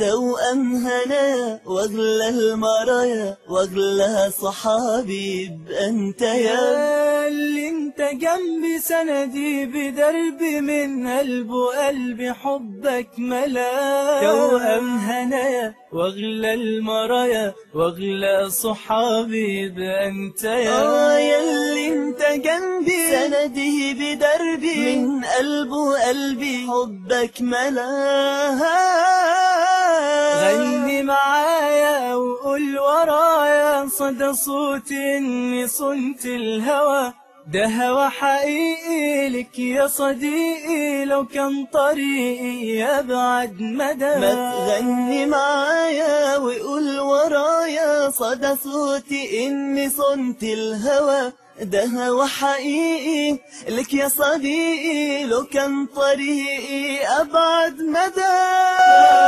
توأم هنا واغلى المرايا واغلى صحابي يبقى انت يا يا اللي انت جنبي سندي بدربي من قلب وقلبي حبك ملا توأم هنايا واغلى المرايا واغلى صحابي يبقى انت آه يا ياللي انت جنبي سندي بدربي من قلب وقلبي حبك ملاها غني معايا وقول ورايا صدى صوتي اني صنت الهوى ده هوى حقيقي لك يا صديقي لو كان طريقي يبعد مدى ما تغني معايا وقول ورايا صدى صوتي اني صنت الهوى ده هوى حقيقي لك يا صديقي لو كان طريقي ابعد مدى